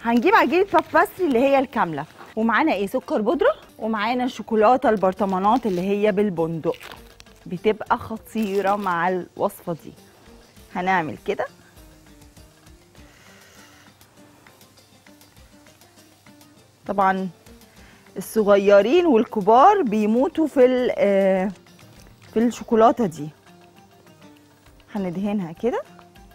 هنجيب عجينه باف باستري اللي هي الكامله ومعانا ايه سكر بودره ومعانا شوكولاته البرطمانات اللي هي بالبندق بتبقى خطيره مع الوصفه دي هنعمل كده طبعا الصغيرين والكبار بيموتوا في ال- آه، في الشوكولاته دي هندهنها كده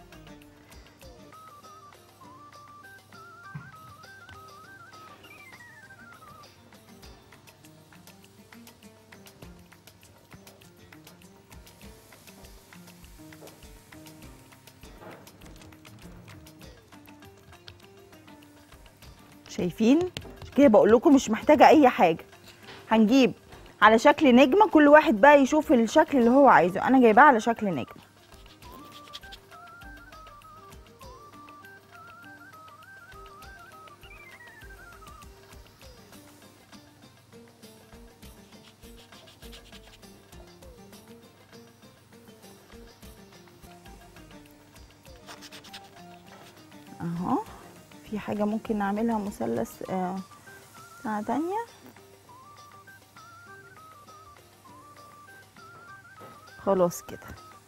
شايفين عشان كده بقول لكم مش محتاجه اي حاجه هنجيب على شكل نجمه كل واحد بقى يشوف الشكل اللي هو عايزه انا جايباه على شكل نجمه اهو في حاجة ممكن نعملها مثلث آه سنة تانية خلاص كده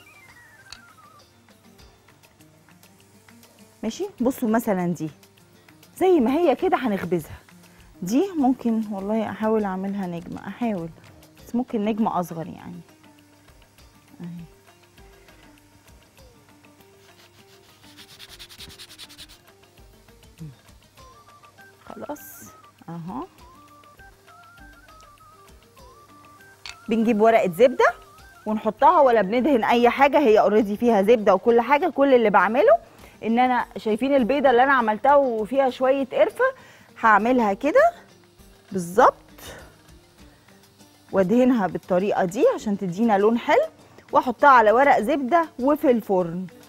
ماشي بصوا مثلا دي زي ما هي كده هنخبزها دي ممكن والله احاول اعملها نجمة احاول بس ممكن نجمة اصغر يعني أهي. خلاص اهو بنجيب ورقه زبده ونحطها ولا بندهن اي حاجه هي اوريدي فيها زبده وكل حاجه كل اللي بعمله ان انا شايفين البيضه اللي انا عملتها وفيها شويه قرفه هعملها كده بالظبط وادهنها بالطريقه دي عشان تدينا لون حلو واحطها على ورق زبده وفي الفرن